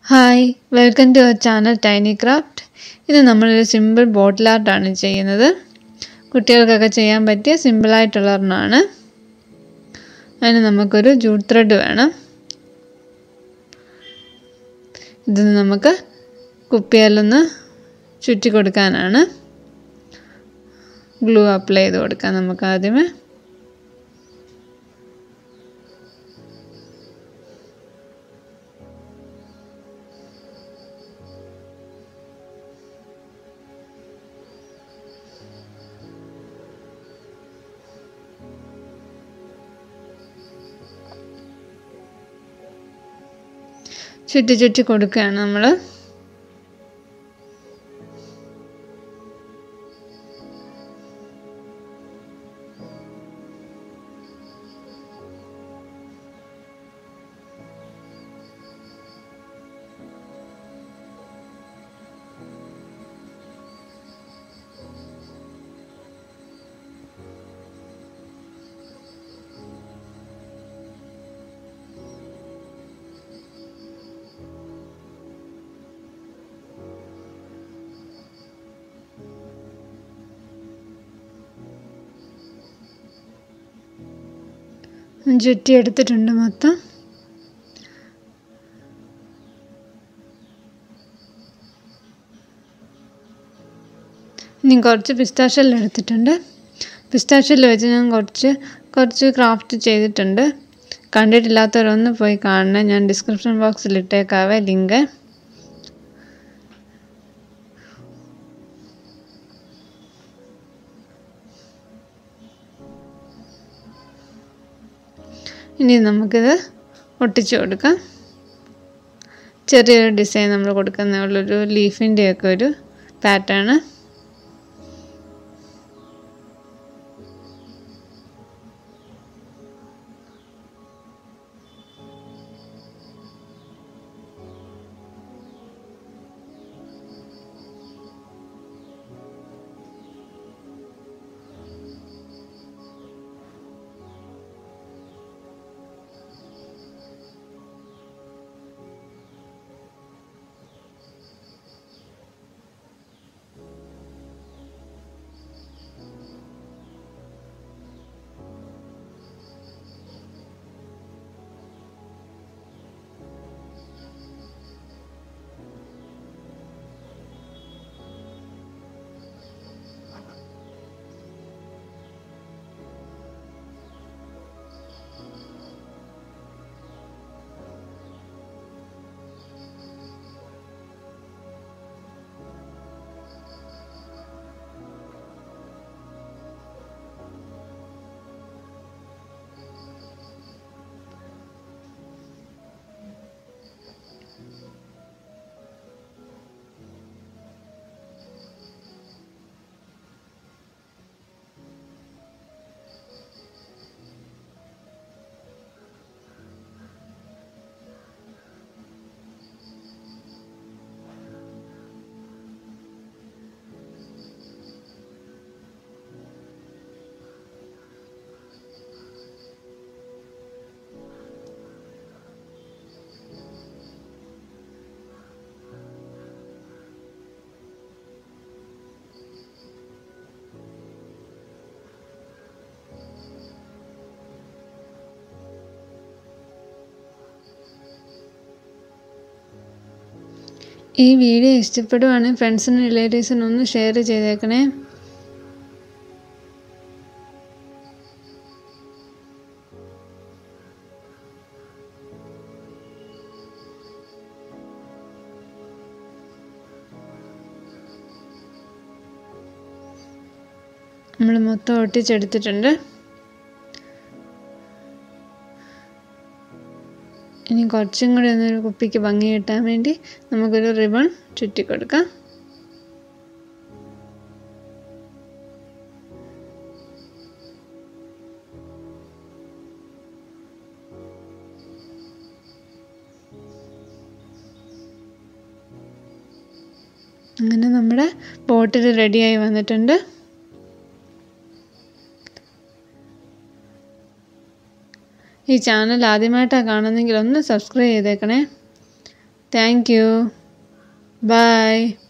hi welcome to our channel tiny craft ഇത് നമ്മളൊരു simple ബോട്ടിൽ ആർട്ടാണ് ചെയ്യുന്നത് കുട്ടികൾക്കൊക്കെ ചെയ്യാൻ പറ്റിയ സിമ്പിളായിട്ടുള്ള ഒരെണ്ണമാണ് അതിന് നമുക്കൊരു ജൂട്ട് ത്രെഡ് വേണം ഇത് നമുക്ക് കുപ്പിയിലൊന്ന് ചുറ്റി കൊടുക്കാനാണ് ഗ്ലൂ അപ്ലൈ ചെയ്ത് കൊടുക്കാം നമുക്ക് ആദ്യമേ ചുറ്റി ചുറ്റി കൊടുക്കുകയാണ് നമ്മൾ ചുറ്റി എടുത്തിട്ടുണ്ട് മൊത്തം ഇനി കുറച്ച് പിസ്താഷ്യൽ എടുത്തിട്ടുണ്ട് പിസ്താഷ്യൽ വെച്ച് ഞാൻ കുറച്ച് കുറച്ച് ക്രാഫ്റ്റ് ചെയ്തിട്ടുണ്ട് കണ്ടിട്ടില്ലാത്തവരൊന്ന് പോയി കാണണം ഞാൻ ഡിസ്ക്രിപ്ഷൻ ബോക്സിൽ ഇട്ടേക്കാവേ ലിങ്ക് ഇനി നമുക്കിത് ഒട്ടിച്ചു കൊടുക്കാം ചെറിയൊരു ഡിസൈൻ നമ്മൾ കൊടുക്കുന്ന ഉള്ളൊരു ലീഫിൻ്റെയൊക്കെ ഒരു പാറ്റേൺ ഈ വീഡിയോ ഇഷ്ടപ്പെടുവാണെങ്കിൽ ഫ്രണ്ട്സിനും റിലേറ്റീവ്സിനും ഒന്ന് ഷെയർ ചെയ്തേക്കണേ നമ്മൾ മൊത്തം ഒട്ടിച്ചെടുത്തിട്ടുണ്ട് ഇനി കുറച്ചും കൂടി ഒന്നൊരു കുപ്പിക്ക് ഭംഗി കിട്ടാൻ വേണ്ടി നമുക്കൊരു റിബൺ ചുറ്റി കൊടുക്കാം അങ്ങനെ നമ്മുടെ ബോട്ടിൽ റെഡിയായി വന്നിട്ടുണ്ട് ഈ ചാനൽ ആദ്യമായിട്ടാണ് കാണുന്നതെങ്കിൽ ഒന്ന് സബ്സ്ക്രൈബ് ചെയ്തേക്കണേ താങ്ക് യു ബൈ